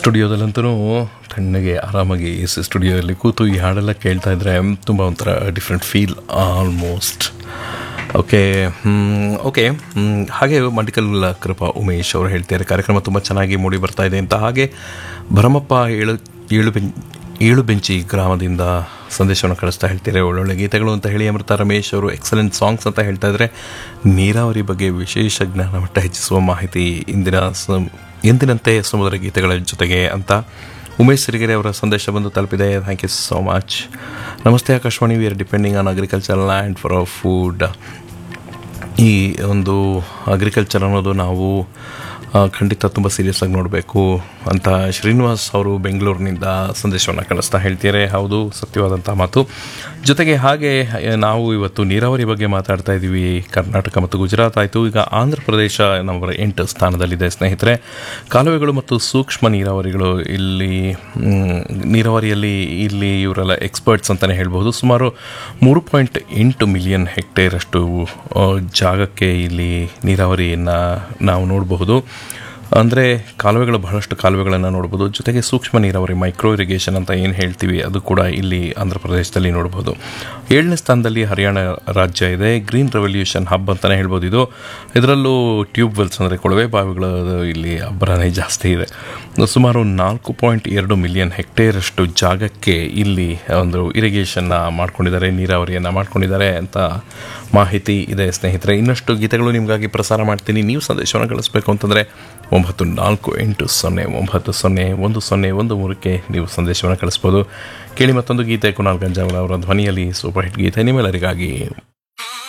ಸ್ಟುಡಿಯೋದಲ್ಲಂತೂ ತಣ್ಣಗೆ ಆರಾಮಾಗಿ A C ಸ್ಟುಡಿಯೋದಲ್ಲಿ ಕೂತು ಈ ಹಾಡೆಲ್ಲ ಕೇಳ್ತಾ ಇದ್ರೆ ತುಂಬ ಒಂಥರ different feel almost okay okay ಹಾಗೆ ಮಡಿಕಲ್ ಕೃಪಾ ಉಮೇಶ್ ಅವರು ಹೇಳ್ತಾರೆ ಕಾರ್ಯಕ್ರಮ ತುಂಬ ಚೆನ್ನಾಗಿ ಮೂಡಿ ಬರ್ತಾ ಇದೆ ಅಂತ ಹಾಗೆ ಭರಮಪ್ಪ ಏಳು ಏಳು ಬೆಂ ಏಳು ಬೆಂಚಿ ಗ್ರಾಮದಿಂದ ಸಂದೇಶವನ್ನು ಕಳಿಸ್ತಾ ಹೇಳ್ತಾರೆ ಒಳ್ಳೊಳ್ಳೆ ಗೀತೆಗಳು ಅಂತ ಹೇಳಿ ಅಮೃತ ರಮೇಶ್ ಅವರು ಎಕ್ಸಲೆಂಟ್ ಸಾಂಗ್ಸ್ ಅಂತ ಹೇಳ್ತಾ ಇದ್ದಾರೆ ನೀರಾವರಿ ಬಗ್ಗೆ ವಿಶೇಷ ಜ್ಞಾನ ಮಟ್ಟ ಹೆಚ್ಚಿಸುವ ಮಾಹಿತಿ ಇಂದಿನ ಸ ಎಂದಿನಂತೆ ಸಮುದ್ರ ಗೀತೆಗಳ ಜೊತೆಗೆ ಅಂತ ಉಮೇಶ್ ಸಿರಿಗೆರೆ ಅವರ ಸಂದೇಶ ಬಂದು ತಲುಪಿದೆ ಥ್ಯಾಂಕ್ ಯು ಸೋ ಮಚ್ ನಮಸ್ತೆ Akashvani we are depending on agriculture land for our food ಈ ಒಂದು ಅಗ್ರಿಕಲ್ಚರ್ ಅನ್ನೋದು ನಾವು ಆ, ಖಂಡಿತ ತುಂಬ ಸೀರಿಯಸ್ ಆಗಿ ನೋಡಬೇಕು ಅಂತ ಶ್ರೀನಿವಾಸ್ ಅವರು ಬೆಂಗಳೂರಿನಿಂದ ಸಂದೇಶವನ್ನು ಕಳಿಸ್ತಾ ಹೇಳ್ತಾರೆ ಹೌದು ಸತ್ಯವಾದಂಥ ಮಾತು ಜೊತೆಗೆ ಹಾಗೆ ಆ, ನಾವು ಇವತ್ತು ನೀರಾವರಿ ಬಗ್ಗೆ ಮಾತಾಡ್ತಾ ಇದ್ದೀವಿ ಕರ್ನಾಟಕ ಮತ್ತು ಗುಜರಾತ್ ಆಯಿತು ಈಗ ಆಂಧ್ರ ಪ್ರದೇಶ ನಂಬರ್ ಎಂಟು ಸ್ಥಾನದಲ್ಲಿದೆ ಸ್ನೇಹಿತರೆ ಕಾಲುವೆಗಳು ಮತ್ತು ಸೂಕ್ಷ್ಮ ನೀರಾವರಿಗಳು ಇಲ್ಲಿ ಮ್, ನೀರಾವರಿಯಲ್ಲಿ ಇಲ್ಲಿ ಇವರೆಲ್ಲ ಎಕ್ಸ್ಪರ್ಟ್ಸ್ ಅಂತಲೇ ಹೇಳ್ಬೋದು ಸುಮಾರು ಮೂರು ಪಾಯಿಂಟ್ ಎಂಟು ಮಿಲಿಯನ್ ಹೆಕ್ಟೇರಷ್ಟು ಆ, ಜಾಗಕ್ಕೆ ಇಲ್ಲಿ ನೀರಾವರಿಯನ್ನು ನಾವು ನೋಡಬಹುದು ಅಂದರೆ ಕಾಲುವೆಗಳು ಬಹಳಷ್ಟು ಕಾಲುವೆಗಳನ್ನು ನೋಡ್ಬೋದು ಜೊತೆಗೆ ಸೂಕ್ಷ್ಮ ನೀರಾವರಿ ಮೈಕ್ರೋ ಇರಿಗೇಷನ್ ಅಂತ ಏನು ಹೇಳ್ತೀವಿ ಅದು ಕೂಡ ಇಲ್ಲಿ ಆಂಧ್ರ ಪ್ರದೇಶದಲ್ಲಿ ನೋಡ್ಬೋದು ಏಳನೇ ಸ್ಥಾನದಲ್ಲಿ ಹರಿಯಾಣ ರಾಜ್ಯ ಇದೆ ಗ್ರೀನ್ ರೆವಲ್ಯೂಷನ್ ಹಬ್ ಅಂತಲೇ ಹೇಳ್ಬೋದು ಇದು ಇದರಲ್ಲೂ ಟ್ಯೂಬ್ ವೆಲ್ಸ್ ಅಂದರೆ ಕೊಳವೆ ಬಾವಿಗಳು ಇಲ್ಲಿ ಅಬ್ಬರನೇ ಜಾಸ್ತಿ ಇದೆ ಸುಮಾರು ನಾಲ್ಕು ಪಾಯಿಂಟ್ ಎರಡು ಮಿಲಿಯನ್ ಹೆಕ್ಟೇರಷ್ಟು ಜಾಗಕ್ಕೆ ಇಲ್ಲಿ ಒಂದು ಇರಿಗೇಷನ್ನ ಮಾಡ್ಕೊಂಡಿದ್ದಾರೆ ನೀರಾವರಿಯನ್ನು ಮಾಡ್ಕೊಂಡಿದ್ದಾರೆ ಅಂತ ಮಾಹಿತಿ ಇದೆ ಸ್ನೇಹಿತರೆ ಇನ್ನಷ್ಟು ಗೀತೆಗಳು ನಿಮಗಾಗಿ ಪ್ರಸಾರ ಮಾಡ್ತೀನಿ ನೀವು ಸಂದೇಶವನ್ನು ಕಳಿಸ್ಬೇಕು ಅಂತಂದರೆ ಒಂಬತ್ತು ನಾಲ್ಕು ಎಂಟು ಸೊನ್ನೆ ಒಂಬತ್ತು ಸೊನ್ನೆ ಒಂದು ಸೊನ್ನೆ ಒಂದು ಮೂರಕ್ಕೆ ನೀವು ಸಂದೇಶವನ್ನು ಕಳಿಸ್ಬೋದು ಕೇಳಿ ಮತ್ತೊಂದು ಗೀತೆ ಕುನಾಲ್ ಗಂಜಾವರ ಅವರ ಧ್ವನಿಯಲ್ಲಿ ಸೂಪರ್ ಹಿಟ್ ಗೀತೆ ನಿಮ್ಮೆಲ್ಲರಿಗಾಗಿ